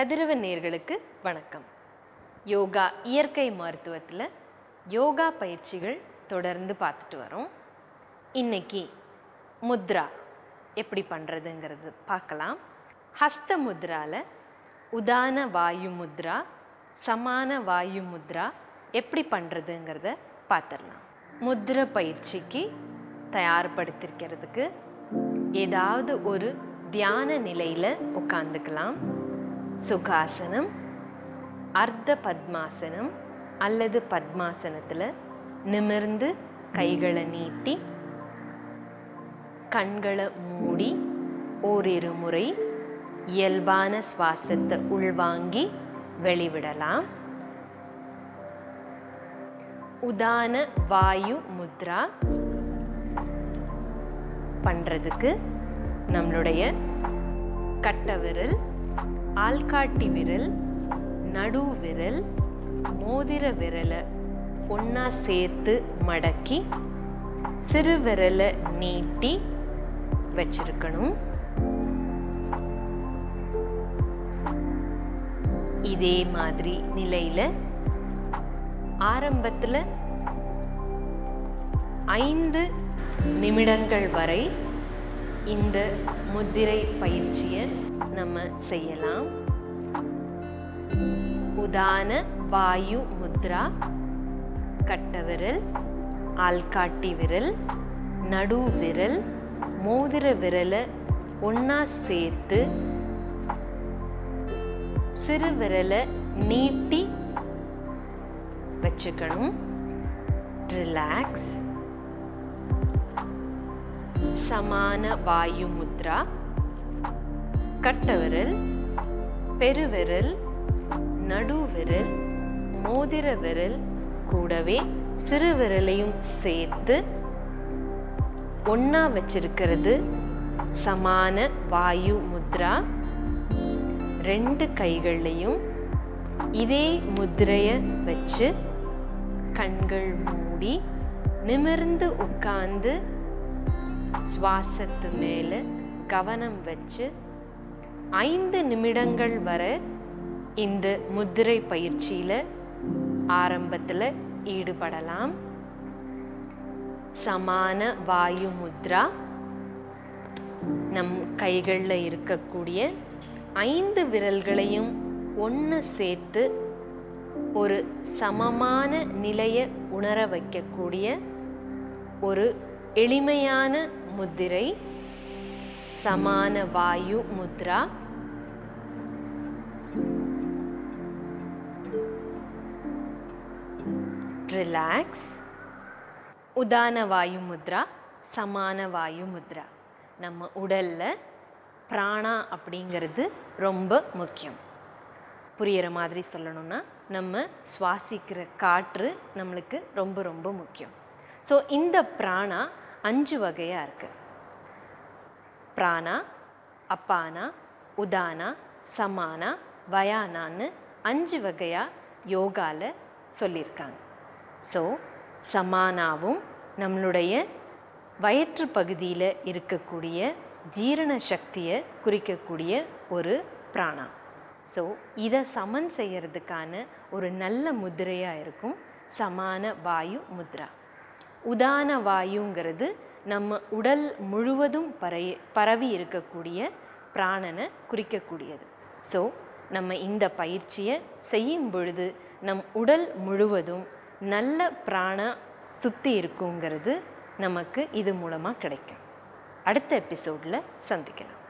கதிரவன் நேர்களுக்கு வணக்கம் யோகா இயற்கை மருத்துவத்தில் யோகா பயிற்சிகள் தொடர்ந்து பார்த்துட்டு வரோம் இன்னைக்கு முத்ரா எப்படி பண்ணுறதுங்கிறது பார்க்கலாம் ஹஸ்த முத்ரால உதான வாயு முத்ரா சமான வாயு முத்ரா எப்படி பண்ணுறதுங்கிறத பார்த்துடலாம் முத்ர பயிற்சிக்கு தயார்படுத்திருக்கிறதுக்கு ஏதாவது ஒரு தியான நிலையில் உட்காந்துக்கலாம் சுகாசனம் அர்த்த பத்மாசனம் அல்லது பத்மாசனத்தில் நிமிர்ந்து கைகளை நீட்டி கண்களை மூடி ஓரிரு முறை இயல்பான சுவாசத்தை உள்வாங்கி வெளிவிடலாம் உதான வாயு முத்ரா பண்ணுறதுக்கு நம்மளுடைய கட்ட விரல் ஆள்காட்டி விரல் நடு விரல் மோதிர விரலை ஒன்றா சேர்த்து மடக்கி சிறு விரலை நீட்டி வச்சிருக்கணும் இதே மாதிரி நிலையில் ஆரம்பத்தில் ஐந்து நிமிடங்கள் வரை இந்த முத்திரை பயிற்சியை நம்ம செய்யலாம் உதான வாயு முத்ரா கட்ட விரல் ஆள்காட்டி விரல் நடு விரல் மோதிர விரலை ஒன்றா சேர்த்து சிறு விரலை நீட்டி வச்சுக்கணும் ரிலாக்ஸ் சமான வாயு முத்ரா கட்டவிரல் பெருவிரல் நடுவிரல் மோதிர விரல் கூடவே சிறு விரலையும் சேர்த்து ஒண்ணா வச்சிருக்கிறது சமான வாயு முத்ரா ரெண்டு கைகள்லையும் இதே முத்திரைய வச்சு கண்கள் மூடி நிமிர்ந்து உட்கார்ந்து சுவாசத்து மேலே கவனம் வச்சு ஐந்து நிமிடங்கள் வரை இந்த முத்திரை பயிற்சியில் ஆரம்பத்தில் ஈடுபடலாம் சமான வாயு முத்ரா நம் கைகளில் இருக்கக்கூடிய ஐந்து விரல்களையும் ஒன்று சேர்த்து ஒரு சமமான நிலையை உணர வைக்கக்கூடிய ஒரு எளிமையான முத்திரை சமான வாயு முத்ரா ரிலாக்ஸ் உதான வாயு முத்ரா சமான வாயு முத்ரா நம்ம உடல்ல பிராணா அப்படிங்கிறது ரொம்ப முக்கியம் புரியிற மாதிரி சொல்லணும்னா நம்ம சுவாசிக்கிற காற்று நம்மளுக்கு ரொம்ப ரொம்ப முக்கியம் ஸோ இந்த பிராணா அஞ்சு வகையாக இருக்கு பிராணா அப்பானா உதானா சமானா வயானான்னு அஞ்சு வகையாக யோகால சொல்லியிருக்காங்க ஸோ சமானாவும் நம்மளுடைய வயிற்று பகுதியில் இருக்கக்கூடிய ஜீரண சக்தியை குறிக்கக்கூடிய ஒரு பிராணா ஸோ இதை சமன் செய்யறதுக்கான ஒரு நல்ல முத்திரையாக இருக்கும் சமான வாயு முத்ரா உதான வாயுங்கிறது நம்ம உடல் முழுவதும் பறை பரவி இருக்கக்கூடிய பிராணனை குறிக்கக்கூடியது ஸோ நம்ம இந்த பயிற்சியை செய்யும் பொழுது நம் உடல் முழுவதும் நல்ல பிராண சுற்றி இருக்குங்கிறது நமக்கு இது மூலமாக கிடைக்கும் அடுத்த எபிசோடில் சந்திக்கலாம்